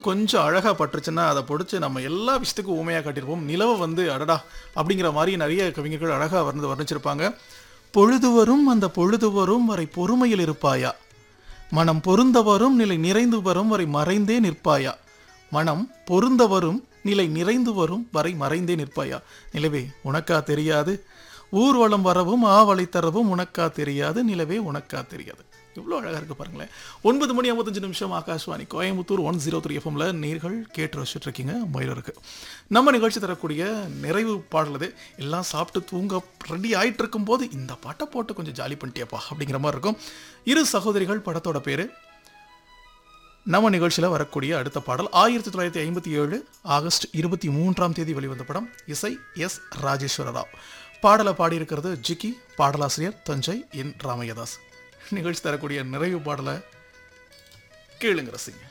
கொஞ்சம் அழகாக பட்டுருச்சுன்னா அதை பிடிச்சி நம்ம எல்லா விஷயத்துக்கும் ஊமையாக காட்டியிருப்போம் நிலவை வந்து அடடா அப்படிங்கிற மாதிரி நிறைய கவிஞர்கள் அழகாக வந்து வர்ணிச்சிருப்பாங்க பொழுது வரும் அந்த பொழுது வரும் வரை பொறுமையில் இருப்பாயா மனம் பொருந்த வரும் நிலை நிறைந்து வரும் வரை மறைந்தே நிற்பாயா மனம் பொருந்த வரும் நிலை நிறைந்து வரும் வரை மறைந்தே நிற்பாயா நிலவே உனக்கா தெரியாது ஊர்வலம் வரவும் ஆவலை தரவும் உனக்கா தெரியாது நிலவே உனக்கா தெரியாது இவ்வளோ அழகாக இருக்கு பாருங்களேன் ஒன்பது மணி ஐம்பத்தஞ்சு நிமிஷம் Akashvani Coimbatore one zero three எஃப்எம்ல நீர்கள் கேட்டு ரசிச்சுட்டு இருக்கீங்க மயிலருக்கு நம்ம நிகழ்ச்சி தரக்கூடிய நிறைவு பாடல் இது எல்லாம் சாப்பிட்டு தூங்க ரெடி ஆயிட்டு இருக்கும்போது இந்த பாட்டை போட்டு கொஞ்சம் ஜாலி பண்ணிட்டியாப்பா அப்படிங்கிற மாதிரி இருக்கும் இரு சகோதரிகள் படத்தோட பேர் நம்ம நிகழ்ச்சியில் வரக்கூடிய அடுத்த பாடல் ஆயிரத்தி தொள்ளாயிரத்தி ஐம்பத்தி ஏழு ஆகஸ்ட் இருபத்தி மூன்றாம் தேதி வெளிவந்த படம் இசை எஸ் ராஜேஸ்வர ராவ் பாடலை பாடியிருக்கிறது ஜிக்கி பாடலாசிரியர் தஞ்சை என் ராமையதாஸ் நிகழ்ச்சி தரக்கூடிய நிறைவு பாடலை கேளுங்க ரசிங்க